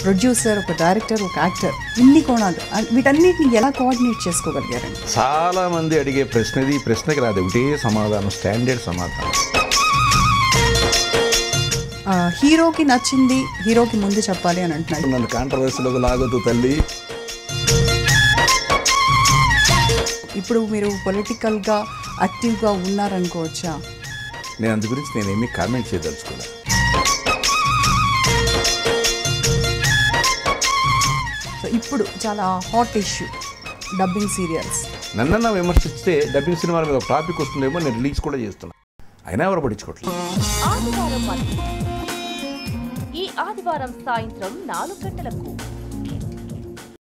producer ఒక director ఒక actor ఇన్ని కోణాలు అండ్ వీటన్నిటిని ఎలా కోఆర్డినేట్ చేసుకోగలిగారండి చాలా మంది అడిగే ప్రశ్న ఇది ఈ ప్రశ్నకి రాదు ఒకటే సమాధానం స్టాండర్డ్ సమాధానం ఆ, హీరోకి నచ్చింది హీరోకి ముందు చెప్పాలి అని అంటున్నారు నన్ను కాంట్రవర్సీలోకి లాగొద్దు తల్లి ఇప్పుడు మీరు పొలిటికల్గా యాక్టివ్గా ఉన్నారనుకోవచ్చా నేను అందు గురించి నేనేమీ కామెంట్ చేయదలుచుకోలేదు సో ఇప్పుడు చాలా హాట్ ఇష్యూ డబ్బింగ్ సీరియల్స్ నన్నన్నా విమర్శిస్తే డబ్బింగ్ సినిమాల మీద ఒక టాపిక్ వస్తుందేమో నేను రిలీజ్ కూడా చేస్తున్నా అయినా ఎవరు పట్టించుకోవట్లేదు ఆదివారం మధ్య ఈ ఆదివారం సాయంత్రం నాలుగు గంటలకు